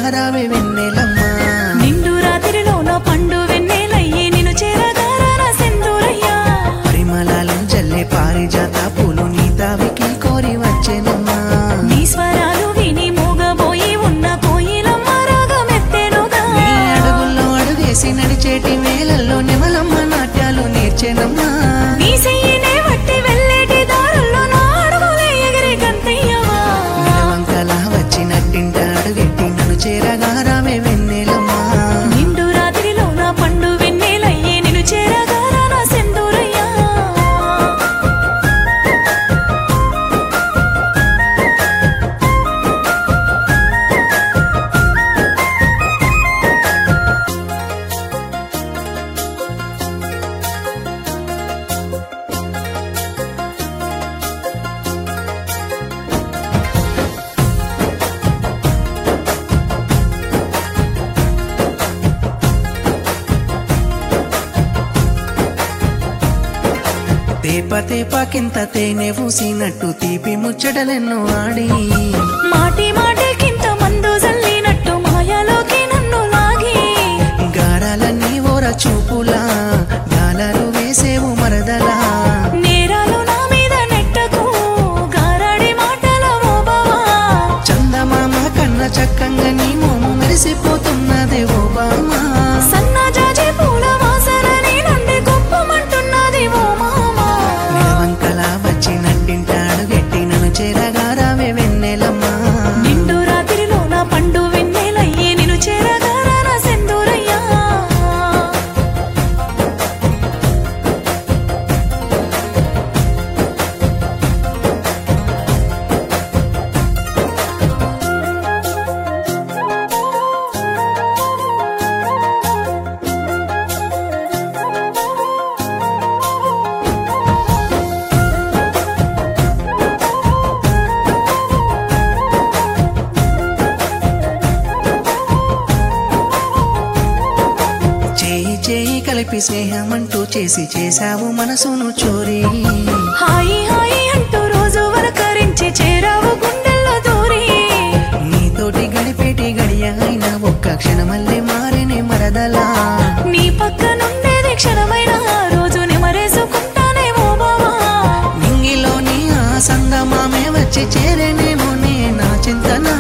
చేరగారావే వెన్నెలమ్మా నిండు రాత్రిలో నా పండు వెన్నెలయ్యి నిన్ను చేరగారా నా సింధూరయ్యా పరిమళాలు జల్లే పారిజాత పూలు నీ తావికి కోరి వచ్చేనమ్మా నీ స్వరాలు విని మూగబోయి ఉన్న కోయిలమ్మ రాగమెత్తెనుగా నీ అడుగుల్లో అడుగేసి నడిచేటి వేలల్లో నెమలమ్మ నాట్యాలు నేర్చేనమ్మా నీ చెయ్యినే వట్టి వెళ్ళేటి దారుల్లో నా అడుగులే ఎగిరి గంతయ్యవా నిలవంకలా వచ్చి నట్టింట అడుగెట్టి నన్ను చేరగారావే వెన్నెలమ్మా నిండు రాత్రిలో నా పండు వెన్నెలయ్యి నిన్ను చేరగారా నా సింధూరయ్యా తేప తేపకింత తేనె పూసినట్టు తీపి ముచ్చటలెన్నో ఆడి మాటి మాటికింత మందు జల్లినట్టు మాయలోకి నన్ను లాగి గారాలన్నీ ఓర చూపులా గాలాలు వేసేవు మరదలా నేరాలు నా మీద నెట్టకు గారాడి మాటల ఓ బావా చందమామ కన్న చక్కంగా నీ మోము మెరిసిపోతున్నదే ఓ బామా సన్నజాజి పూల వాసన నీ నుండి గొప్పమంటున్నది ఓ మామా నిలవంకలా వచ్చి నట్టింట అడుగెట్టి నన్ను చేరగారావే వెన్నెలమ్మా నిండు రాత్రిలో నా పండు వెన్నెలయ్యి నిన్ను చేరగారా నా సింధూరయ్యా చేయి చేయి కలిపి స్నేహమంటూ చేసి చేశావు మనసును చోరీ హాయి హాయి అంటూ రోజు వరకరించి చేరావు గుండెల్లో దూరి నీతోటి గడిపేటి గడియ అయినా ఒక్క క్షణమల్లే మారినే మరదలా నీ పక్కనుండేది క్షణమైన ఆ రోజు నెమరేసుకుంటానేమో బావా నింగిలోని ఆ సందమామే వచ్చి చేరేనేమో నే నా చింతన